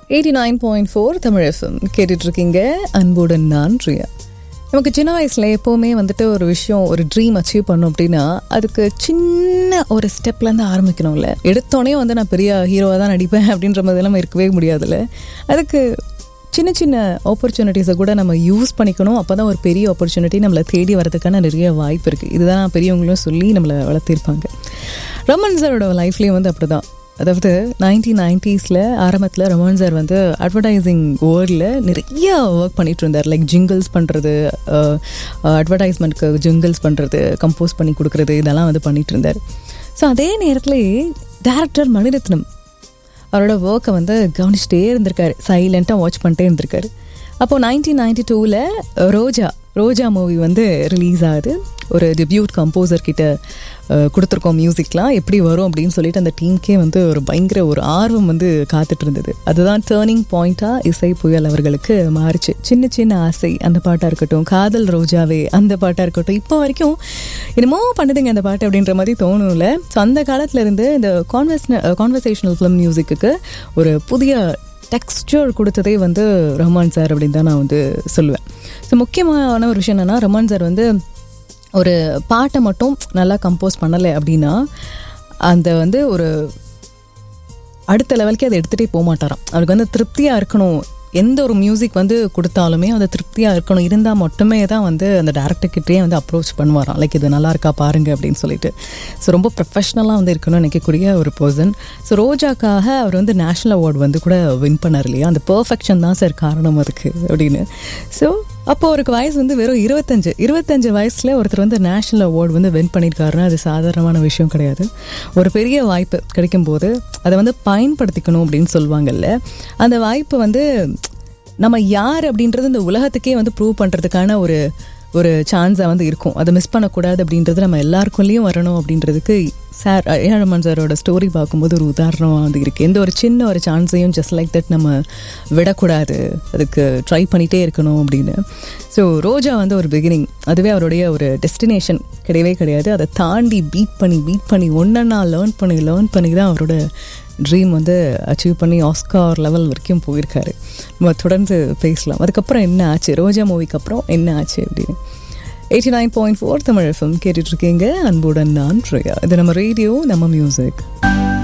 eighty nine point four Tamil FM கேட்டுட்டு இருக்கீங்க அன்புடன் நான் ரியா நமக்கு சின்ன வயசில் எப்போவுமே வந்துட்டு ஒரு விஷயம் ஒரு ட்ரீம் அச்சீவ் பண்ணோம் அப்படின்னா அதுக்கு சின்ன ஒரு ஸ்டெப்லேருந்து ஆரம்பிக்கணும்ல எடுத்தோடனே வந்து நான் பெரிய ஹீரோவாக தான் நடிப்பேன் அப்படின்ற மாதிரிலாம் இருக்கவே முடியாதுல்ல அதுக்கு சின்ன சின்ன ஆப்பர்ச்சுனிட்டிஸை கூட நம்ம யூஸ் பண்ணிக்கணும் அப்போ தான் ஒரு பெரிய ஆப்பர்ச்சுனிட்டி நம்மளை தேடி வரதுக்கான நிறைய வாய்ப்பு இருக்குது இதுதான் பெரியவங்களும் சொல்லி நம்மளை வளர்த்திருப்பாங்க ரமன் சாரோட லைஃப்லேயும் வந்து அப்படி தான் அதாவது நைன்டீன் நைன்டிஸில் ஆரம்பத்தில் ரமன் சார் வந்து அட்வர்டைசிங் வேர்ல்டில் நிறைய ஒர்க் பண்ணிட்டு இருந்தார் லைக் ஜிங்கிள்ஸ் பண்ணுறது அட்வர்டைஸ்மெண்ட்க்கு ஜிங்கிள்ஸ் பண்ணுறது கம்போஸ் பண்ணி கொடுக்குறது இதெல்லாம் வந்து பண்ணிட்டு இருந்தார் ஸோ அதே நேரத்துலேயே டேரக்டர் மணிரத்னம் அவரோட ஒர்க்கை வந்து கவனிச்சிட்டே இருந்திருக்காரு சைலண்ட்டாக வாட்ச் பண்ணிட்டே இருந்திருக்காரு அப்போது நைன்டீன் நைன்டி டூவில் ரோஜா ரோஜா மூவி வந்து ரிலீஸ் ஆகுது ஒரு டெபியூட் கம்போசர் கிட்ட கொடுத்துருக்கோம் மியூசிக்லாம் எப்படி வரும் அப்படின்னு சொல்லிட்டு அந்த டீமுக்கே வந்து ஒரு பயங்கர ஒரு ஆர்வம் வந்து காத்துட்டு இருந்தது அதுதான் டேர்னிங் பாயிண்ட்டாக இசை புயல் அவர்களுக்கு மாறிச்சு சின்ன சின்ன ஆசை அந்த பாட்டாக இருக்கட்டும் காதல் ரோஜாவே அந்த பாட்டாக இருக்கட்டும் இப்போ வரைக்கும் என்னமோ பண்ணுதுங்க அந்த பாட்டு அப்படின்ற மாதிரி தோணும்ல ஸோ அந்த காலத்துல இருந்து இந்த கான்வர்ஸ் கான்வர்சேஷனல் ஃபிலிம் மியூசிக்கு ஒரு புதிய டெக்ஸ்டர் கொடுத்ததே வந்து ரஹ்மான் சார் அப்படின்னு தான் நான் வந்து சொல்லுவேன் ஸோ முக்கியமான ஒரு விஷயம் என்னென்னா ரஹ்மான் சார் வந்து ஒரு பாட்டை மட்டும் நல்லா கம்போஸ் பண்ணலை அப்படின்னா அந்த வந்து ஒரு அடுத்த லெவலுக்கு அதை எடுத்துகிட்டே போக மாட்டாராம் அவருக்கு வந்து திருப்தியாக இருக்கணும் எந்த ஒரு மியூசிக் வந்து கொடுத்தாலுமே அந்த திருப்தியாக இருக்கணும் இருந்தால் மட்டுமே தான் வந்து அந்த டேரக்டர்கிட்டே வந்து அப்ரோச் பண்ணுவாராம் லைக் இது நல்லா இருக்கா பாருங்க அப்படின்னு சொல்லிட்டு ஸோ ரொம்ப ப்ரொஃபஷ்னலாக வந்து இருக்கணும்னு நினைக்கக்கூடிய ஒரு பர்சன் ஸோ ரோஜாக்காக அவர் வந்து நேஷ்னல் அவார்டு வந்து கூட வின் பண்ணார் இல்லையா அந்த பர்ஃபெக்ஷன் தான் சார் காரணம் அதுக்கு அப்படின்னு ஸோ அப்போ அவருக்கு வயசு வந்து வெறும் இருபத்தஞ்சு இருபத்தஞ்சு வயசில் ஒருத்தர் வந்து நேஷ்னல் அவார்டு வந்து வின் பண்ணியிருக்காருன்னா அது சாதாரணமான விஷயம் கிடையாது ஒரு பெரிய வாய்ப்பு கிடைக்கும் போது அதை வந்து பயன்படுத்திக்கணும் அப்படின்னு சொல்லுவாங்கல்ல அந்த வாய்ப்பு வந்து நம்ம யார் அப்படின்றது இந்த உலகத்துக்கே வந்து ப்ரூவ் பண்ணுறதுக்கான ஒரு ஒரு சான்ஸாக வந்து இருக்கும் அதை மிஸ் பண்ணக்கூடாது அப்படின்றது நம்ம எல்லாருக்குள்ளேயும் வரணும் அப்படின்றதுக்கு சார் ஏழமன் சாரோட ஸ்டோரி பார்க்கும்போது ஒரு உதாரணமாக வந்து இருக்குது எந்த ஒரு சின்ன ஒரு சான்ஸையும் ஜஸ்ட் லைக் தட் நம்ம விடக்கூடாது அதுக்கு ட்ரை பண்ணிகிட்டே இருக்கணும் அப்படின்னு ஸோ ரோஜா வந்து ஒரு பிகினிங் அதுவே அவருடைய ஒரு டெஸ்டினேஷன் கிடையவே கிடையாது அதை தாண்டி பீட் பண்ணி பீட் பண்ணி ஒன்றா லேர்ன் பண்ணி லேர்ன் பண்ணி தான் அவரோட ட்ரீம் வந்து அச்சீவ் பண்ணி ஆஸ்கார் லெவல் வரைக்கும் போயிருக்காரு நம்ம தொடர்ந்து பேசலாம் அதுக்கப்புறம் என்ன ஆச்சு ரோஜா மூவிக்கு அப்புறம் என்ன ஆச்சு அப்படின்னு eighty nine point four Tamil FM கேட்டுட்ருக்கீங்க அன்புடன் நான் ப்ரியா இது நம்ம ரேடியோ நம்ம மியூசிக்